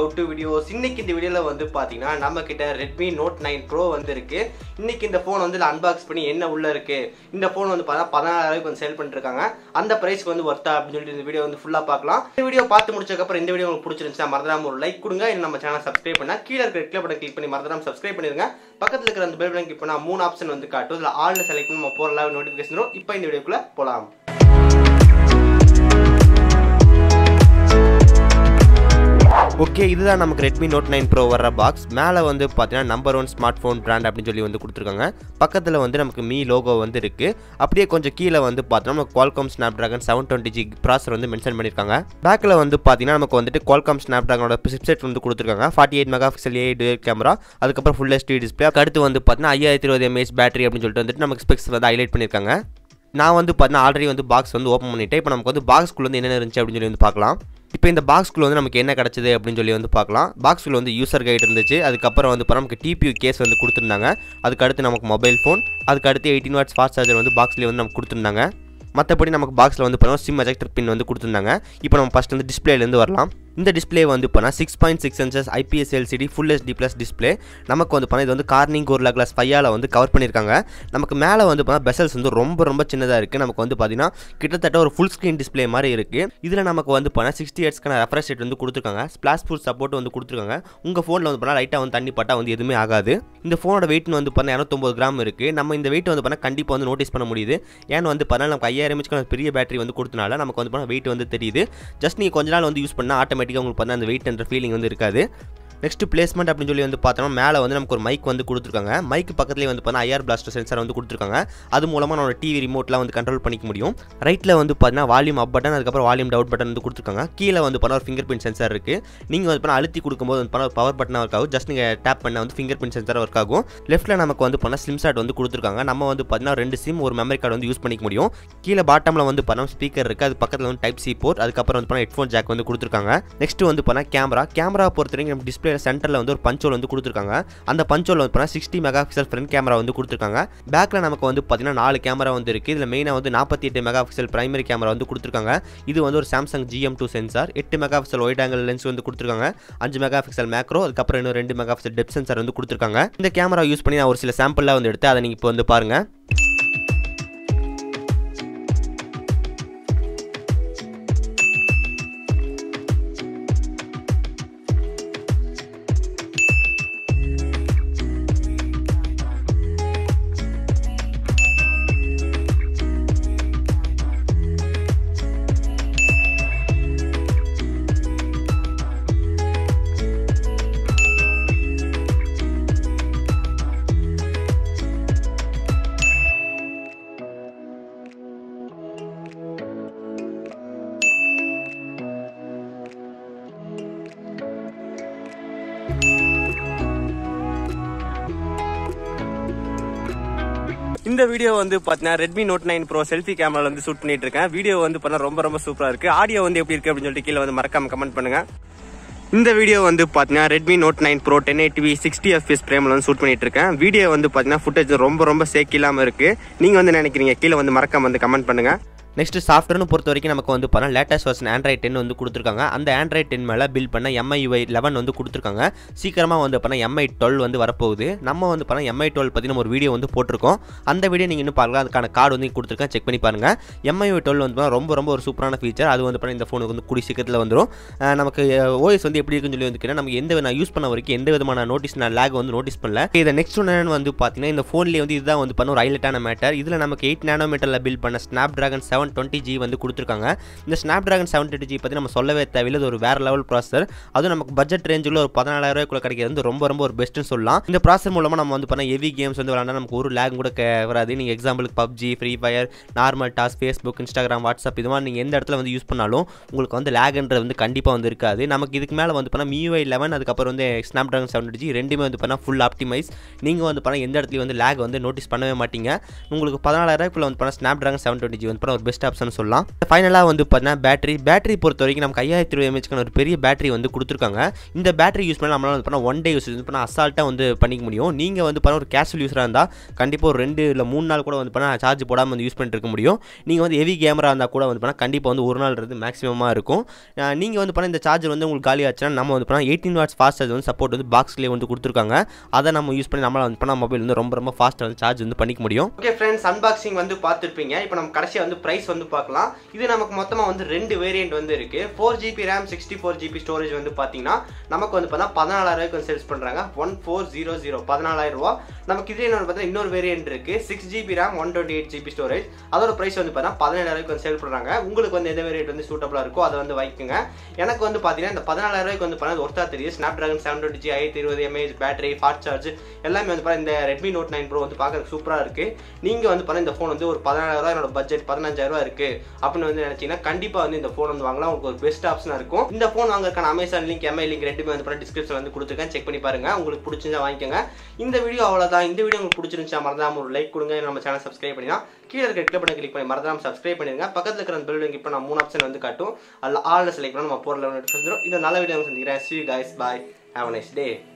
how to videos இன்னைக்கு இந்த வீடியோவில் வந்து பார்த்தீங்கன்னா நம்ம கிட்ட ரெட்மி நோட் நைன் ப்ரோ வந்து இருக்கு இன்னைக்கு இந்த ஃபோன் வந்து அன்பாக்ஸ் பண்ணி என்ன உள்ள இருக்கு இந்த ஃபோன் வந்து பார்த்தா பதினாலாயிரம் வந்து சேல் பண்ணிட்டு இருக்காங்க அந்த பிரைஸ்க்கு வந்து ஒர்த்தா அப்படின்னு சொல்லிட்டு இந்த வீடியோ வந்து ஃபுல்லாக பார்க்கலாம் இந்த வீடியோ பார்த்து முடிச்சதுக்கப்புறம் இந்த வீடியோ உங்களுக்கு பிடிச்சிருந்துச்சா மறந்துடாம ஒரு லைக் கொடுங்க இல்லை நம்ம சேனல் சப்ஸ்கிரைப் பண்ணா கீழே இருக்கிற கிளிக் பட்டன் கிளிக் பண்ணி மறந்துடாம சப்ஸ்கிரைப் பண்ணிருங்க பக்கத்தில் இருக்கிற அந்த பெல் பட்டன் கிளிக் பண்ணா மூணு ஆப்ஷன் வந்து காட்டும் இதில் ஆல்னு செலக்ட் பண்ணி நம்ம போகிற லைவ் நோட்டிஃபிகேஷன் வரும் இப்போ இந்த வீடியோக்குள்ள போகலாம் ஓகே இதுதான் நமக்கு ரெட்மி நோட் நைன் ப்ரோ வர்ற பாக்ஸ் மேலே வந்து பார்த்தீங்கன்னா number one smartphone brand அப்படின்னு சொல்லி வந்து கொடுத்துருக்காங்க பக்கத்தில் வந்து நமக்கு மீ லோகோ வந்து இருக்குது அப்படியே கொஞ்சம் கீழே வந்து பார்த்தோம்னா நமக்கு Qualcomm Snapdragon seven twenty G processor வந்து மென்ஷன் பண்ணியிருக்காங்க பேக்கில் வந்து பார்த்தீங்கன்னா நமக்கு வந்துட்டு குவால்காம் ஸ்னாப் ட்ராகனோட சிப்செட் வந்து கொடுத்துருக்காங்க forty eight megapixel a camera அதுக்கப்புறம் ஃபுல் ஹெச்டி டிஸ்பிளே அடுத்து வந்து பார்த்தீங்கன்னா ஐயாயிரத்தி இருபது எம்ஏஹெச் பேட்டரி அப்படின்னு சொல்லிட்டு வந்துட்டு நமக்கு ஸ்பெக்ஸ் வந்து ஹைலைட் பண்ணியிருக்காங்க நான் வந்து பார்த்தீங்கன்னா ஆல்ரெடி வந்து பாக்ஸ் வந்து ஓப்பன் பண்ணிட்டேன் இப்போ நமக்கு வந்து பாக்ஸ்க்குள்ள வந்து என்னென்ன இருந்துச்சு அப்படின்னு சொல்லி வந்து பார்க்கலாம் இப்போ இந்த பாக்ஸ்க்குள்ள வந்து நமக்கு என்ன கிடச்சிது அப்படின்னு சொல்லி வந்து பார்க்கலாம் பாக்ஸ்க்குள்ள வந்து யூசர் கைடு இருந்துச்சு அதுக்கப்புறம் வந்து பார்த்தா நமக்கு டிபியூ கேஸ் வந்து கொடுத்துருந்தாங்க அதுக்கு அடுத்து நமக்கு மொபைல் ஃபோன் அதுக்கு அடுத்து எயிட்டின் வாட்ஸ் ஃபாஸ்ட் சார்ஜர் வந்து பாக்ஸ்லேயே வந்து நமக்கு கொடுத்துருந்தாங்க மற்றபடி நமக்கு பாக்ஸில் வந்து பார்த்தோம்னா சிம் எஜெக்டர் பின் வந்து கொடுத்துருந்தாங்க இப்போ நம்ம ஃபஸ்ட் வந்து டிஸ்பிளேலேருந்து வரலாம் இந்த டிஸ்பிளே வந்து பண்ணால் six point six inches IPS LCD full HD plus display நமக்கு வந்து பண்ணால் இது வந்து கார்னிங் கோர்லா கிளாஸ் ஃபையால் வந்து கவர் பண்ணியிருக்காங்க நமக்கு மேலே வந்து பண்ணால் பெசல்ஸ் வந்து ரொம்ப ரொம்ப சின்னதாக இருக்குது நமக்கு வந்து பார்த்தீங்கன்னா கிட்டத்தட்ட ஒரு ஃபுல் ஸ்க்ரீன் டிஸ்பிளே மாதிரி இருக்குது இதில் நமக்கு வந்து பண்ணால் சிக்ஸ்டி ஹெட்ஸ்க்கான ரெஃப்ரெஷ் ரேட் வந்து கொடுத்துருக்காங்க ஸ்பிளாஷ் ப்ரூஃப் சப்போர்ட் வந்து கொடுத்துருக்காங்க உங்கள் ஃபோனில் வந்து பண்ணால் லைட்டாக வந்து தண்ணி பட்டால் வந்து எதுவுமே ஆகாது இந்த ஃபோனோட வெயிட் வந்து பண்ணால் இரநூத்தொம்பது கிராம் இருக்குது நம்ம இந்த வெயிட் வந்து பண்ணால் கண்டிப்பாக வந்து நோட்டீஸ் பண்ண முடியுது ஏன்னு வந்து பண்ணால் நமக்கு ஐயாயிரம் எம்ஹெச்க்கான பெரிய பேட்டரி வந்து கொடுத்தனால நமக்கு வந்து பண்ணால் வெயிட் வந்து தெரியுது ஜஸ்ட் நீங்கள் கொஞ்ச நாள் வந்து யூஸ் பண்ணால் ஆட்டோமேட்டிக்காக உங்களுக்கு பண்ணால் அந்த வெயிட் என்ற ஃபீலிங் வந்து இருக்காது நெக்ஸ்ட் பிளேஸ்மெண்ட் அப்படின்னு சொல்லி வந்து பார்த்தோம்னா மேலே வந்து நமக்கு ஒரு மைக் வந்து கொடுத்துருக்காங்க மைக் பக்கத்துலேயே வந்து பார்த்தா ஐஆர் பிளாஸ்டர் சென்சார் வந்து கொடுத்துருக்காங்க அது மூலமாக நம்மளோட டிவி ரிமோட்லாம் வந்து கண்ட்ரோல் பண்ணிக்க முடியும் ரைட்டில் வந்து பார்த்தீங்கன்னா வால்யூம் அப் பட்டன் அதுக்கப்புறம் வால்யூம் டவுட் பட்டன் வந்து கொடுத்துருக்காங்க கீழே வந்து பார்த்தா ஒரு ஃபிங்கர் பிரிண்ட் சென்சார் இருக்குது நீங்கள் வந்து பண்ணால் அழுத்தி கொடுக்கும்போது வந்து பண்ணால் பவர் பட்டன் ஒர்க் ஆகும் ஜஸ்ட் நீங்கள் டேப் பண்ண வந்து ஃபிங்கர் பிரிண்ட் சென்சார் ஒர்க் ஆகும் லெஃப்ட்டில் நமக்கு வந்து பண்ணால் ஸ்லிம் ஷாட் வந்து கொடுத்துருக்காங்க நம்ம வந்து பார்த்தீங்கன்னா ரெண்டு சிம் ஒரு மெமரி கார்டு வந்து யூஸ் பண்ணிக்க முடியும் கீழே பாட்டமில் வந்து பண்ணால் ஸ்பீக்கர் இருக்குது அது பக்கத்தில் வந்து டைப் சி போர்ட் அதுக்கப்புறம் வந்து பண்ணால் ஹெட்ஃபோன் ஜாக் வந்து கொடுத்துருக்காங்க நெக்ஸ்ட் வந்து பண்ணால் கேமரா கேமரா பொறுத்த வரைக்கும் நம்ம டிஸ்பிளே சென்டரில் வந்து ஒரு பஞ்சோல் வந்து கொடுத்துருக்காங்க அந்த பஞ்சோல் வந்து பார்த்தீங்கன்னா sixty megapixel front camera வந்து கொடுத்துருக்காங்க பேக்கில் நமக்கு வந்து பார்த்தீங்கன்னா நாலு கேமரா வந்து இருக்குது இதில் மெயினாக வந்து நாற்பத்தி எட்டு மெகா பிக்சல் பிரைமரி கேமரா வந்து கொடுத்துருக்காங்க இது வந்து ஒரு சாம்சங் ஜிஎம் டூ சென்சார் எட்டு megapixel wide angle lens வந்து கொடுத்துருக்காங்க அஞ்சு மெகா பிக்சல் மேக்ரோ அதுக்கப்புறம் இன்னும் ரெண்டு மெகா பிக்சல் டெப் சென்சார் வந்து கொடுத்துருக்காங்க இந்த கேமரா யூஸ் பண்ணி நான் ஒரு சில சாம்பிளாக வந்து எடுத்து அதை நீங்கள் இப்போ வந்து பாருங்கள் இந்த வீடியோ வந்து பார்த்தீங்கன்னா Redmi Note nine Pro selfie கேமரால வந்து ஷூட் பண்ணிட்டு இருக்கேன் வீடியோ வந்து பண்ண ரொம்ப ரொம்ப சூப்பரா இருக்கு ஆடியோ வந்து எப்படி இருக்கு அப்படின்னு சொல்லிட்டு கீழே வந்து மறக்காம கமெண்ட் பண்ணுங்க இந்த வீடியோ வந்து பார்த்தீங்கன்னா Redmi Note nine Pro ten eight sixty FPS பிரேமில் வந்து ஷூட் பண்ணிட்டு இருக்கேன் வீடியோ வந்து பார்த்தீங்கன்னா ஃபுட்டேஜ் ரொம்ப ரொம்ப சேக் இல்லாமல் இருக்கு நீங்க வந்து நினைக்கிறீங்க கீழே வந்து மறக்காம வந்து கமெண்ட் பண்ணுங்க நெக்ஸ்ட் சாஃப்ட்வேர்னு பொறுத்த வரைக்கும் நமக்கு வந்து பார்த்தா லேட்டஸ்ட் வெர்ஷன் ஆண்ட்ராய்ட் டென் வந்து கொடுத்துருக்காங்க அந்த ஆண்ட்ராய்ட் டென் மேலே பில் பண்ண எம்ஐ லெவன் வந்து கொடுத்துருக்காங்க சீக்கிரமாக வந்து பண்ண எம்ஐ டுவெல் வந்து வரப்போகுது நம்ம வந்து பண்ண எம்ஐ டுவெல் பற்றி நம்ம ஒரு வீடியோ வந்து போட்டிருக்கோம் அந்த வீடியோ நீங்கள் இன்னும் பார்க்கலாம் அதுக்கான கார்டு வந்து கொடுத்துருக்கேன் செக் பண்ணி பாருங்கள் எம்ஐ டுவெல் வந்து பார்த்தா ரொம்ப ரொம்ப ஒரு சூப்பரான ஃபீச்சர் அது வந்து பண்ண இந்த ஃபோனுக்கு வந்து கூடி சீக்கிரத்தில் வந்துடும் அஹ் நமக்கு ஓஎஸ் வந்து எப்படி இருக்குன்னு சொல்லி வந்து நமக்கு எந்த நான் யூஸ் பண்ண வரைக்கும் எந்த விதமான நோட்டீஸ் நான் லேக் வந்து நோட்டீஸ் பண்ணல இதை நெக்ஸ்ட் ஒன்று வந்து பார்த்தீங்கன்னா இந்த ஃபோன்லேயே வந்து இதுதான் வந்து பண்ண ஒரு ஹைலைட்டான மேட்டர் இதில் நமக்கு எயிட் நேனோமீட்டரில் பில் பண்ண Snapdragon seven twenty G வந்து கொடுத்துருக்காங்க இந்த Snapdragon seven twenty G பற்றி நம்ம சொல்லவே தேவையில்லை இது ஒரு வேறு லெவல் ப்ராசர் அதுவும் நமக்கு பட்ஜெட் ரேஞ்சில் ஒரு பதினாலாயிரம் ரூபாய்க்குள்ள கிடைக்கிறது வந்து ரொம்ப ரொம்ப ஒரு பெஸ்ட்டுன்னு சொல்லலாம் இந்த ப்ராசர் மூலமாக நம்ம வந்து பண்ண ஹெவி கேம்ஸ் வந்து விளாண்டா நமக்கு ஒரு லேக் கூட கே- வராது நீங்கள் எக்ஸாம்பிளுக்கு பப்ஜி ஃப்ரீ ஃபயர் நார்மல் டாஸ் ஃபேஸ்புக் இன்ஸ்டாகிராம் வாட்ஸ்அப் இது மாதிரி நீங்கள் எந்த இடத்துல வந்து யூஸ் பண்ணாலும் உங்களுக்கு வந்து லேக்ன்றது வந்து கண்டிப்பாக வந்து இருக்காது நமக்கு இதுக்கு மேலே வந்து பண்ணால் மியூஐ லெவன் அதுக்கப்புறம் வந்து ஸ்னாப் ட்ராகன் செவன் ஜி ரெண்டுமே வந்து பண்ணால் ஃபுல் ஆப்டிமைஸ் நீங்கள் வந்து பண்ணால் எந்த இடத்துலையும் வந்து லேக் வந்து நோட்டீஸ் பண்ணவே மாட்டீங்க உங்களுக்கு பதினாலாயிரூபாய்க்குள்ள வந்து பண்ணால் Snapdragon seven twenty G வந்து பண்ணால் ஒரு பெஸ்ட் பெஸ்ட் ஆப்ஷன் சொல்லலாம் ஃபைனலாக வந்து பார்த்தீங்கன்னா பேட்டரி பேட்டரி பொறுத்த வரைக்கும் நமக்கு ஐயாயிரத்தி இருபது எம்ஹெச்க்கான ஒரு பெரிய பேட்டரி வந்து கொடுத்துருக்காங்க இந்த பேட்டரி யூஸ் பண்ணி நம்மளால வந்து பண்ணால் ஒன் டே யூஸ் பண்ணால் அசால்ட்டாக வந்து பண்ணிக்க முடியும் நீங்கள் வந்து பண்ண ஒரு கேஷுவல் யூஸராக இருந்தால் கண்டிப்பாக ஒரு ரெண்டு இல்லை மூணு நாள் கூட வந்து பண்ணால் சார்ஜ் போடாமல் வந்து யூஸ் பண்ணிட்டு இருக்க முடியும் நீங்கள் வந்து ஹெவி கேமரா இருந்தால் கூட வந்து பண்ணால் கண்டிப்பாக வந்து ஒரு நாள் இருந்து மேக்ஸிமமாக இருக்கும் நீங்கள் வந்து பண்ணால் இந்த சார்ஜர் வந்து உங்களுக்கு காலி ஆச்சுன்னா நம்ம வந்து பண்ணால் எயிட்டீன் வாட்ஸ் ஃபாஸ்ட் சார்ஜ் வந்து சப்போர்ட் வந்து பாக்ஸ்லேயே வந்து கொடுத்துருக்காங்க அதை நம்ம யூஸ் பண்ணி நம்மளால் வந்து பண்ணால் மொபைல் வந்து ரொம்ப ரொம்ப ஃபாஸ்ட்டாக வந்து சார்ஜ் வந்து பண்ணிக்க முடியும் ஓகே ஃப்ரெண்ட்ஸ் அன்பாக்சிங் வந்து பார்த்துருப்பீங்க இப்போ நம்ம கடைசியாக வந்து ப்ரைஸ் வந்து பார்க்கலாம் இது நமக்கு மொத்தமாக வந்து ரெண்டு வேரியன்ட் வந்து இருக்கு four GB RAM sixty four GB storage வந்து பார்த்தீங்கன்னா நமக்கு வந்து பார்த்தா பதினாலாயிரம் ரூபாய்க்கு சேல்ஸ் பண்ணுறாங்க ஒன் ஃபோர் ஜீரோ ஜீரோ பதினாலாயிரம் ரூபா நமக்கு இதே இன்னொரு பார்த்தா இன்னொரு வேரியன்ட் இருக்கு six GB RAM one twenty eight GB storage அதோட ப்ரைஸ் வந்து பார்த்தா பதினேழாயிரம் ரூபாய்க்கு வந்து சேல் பண்ணுறாங்க உங்களுக்கு வந்து எந்த வேரியன்ட் வந்து சூட்டபுளாக இருக்கோ அதை வந்து வைக்குங்க எனக்கு வந்து பார்த்தீங்கன்னா இந்த பதினாலாயிரம் ரூபாய்க்கு வந்து பண்ணது ஒருத்தா தெரியுது Snapdragon seven twenty G ஐநூத்தி இருபது எம்ஏஹெச் பேட்டரி ஃபாஸ்ட் சார்ஜ் எல்லாமே வந்து பாருங்க இந்த ரெட்மி நோட் நைன் ப்ரோ வந்து பார்க்கறதுக்கு சூப்பராக இருக்கு நீங்கள் வந்து பாருங்க இந்த ஃபோன் வந்து ஒரு பதினாயிரம் ரூபாய் என்னோட பட்ஜெட் பதினஞ்சாயிரம் ரூபாய் இருக்கு அப்படின்னு வந்து நினைச்சீங்கன்னா கண்டிப்பாக வந்து இந்த ஃபோன் வந்து வாங்கலாம் உங்களுக்கு ஒரு பெஸ்ட் ஆப்ஷனாக இருக்கும் இந்த ஃபோன் வாங்குறதுக்கான அமேசான் லிங்க் எம்ஐ லிங்க் ரெண்டுமே வந்து பாருங்க டிஸ்கிரிப்ஷன் வந்து கொடுத்துருக்கேன் செக் பண்ணி பாருங்க உங்களுக்கு பிடிச்சிருந்தா வாங்கிக்கோங்க இந்த வீடியோ அவ்வளோதான் இந்த வீடியோ உங்களுக்கு பிடிச்சிருந்துச்சா மறந்தாம ஒரு லைக் கொடுங்க நம்ம சேனல் சப்ஸ்கிரைப் பண்ணினா கீழே இருக்க கிளிக் பண்ணி கிளிக் பண்ணி மறந்தாம சப்ஸ்கிரைப் பண்ணிருங்க பக்கத்தில் இருக்கிற அந்த பெல் இப்போ நான் மூணு ஆப்ஷன் வந்து காட்டும் அதில் ஆல் செலக்ட் பண்ணி நம்ம போகிற லெவல் இந்த நல்ல வீடியோ சந்திக்கிறேன் see guys bye have a nice day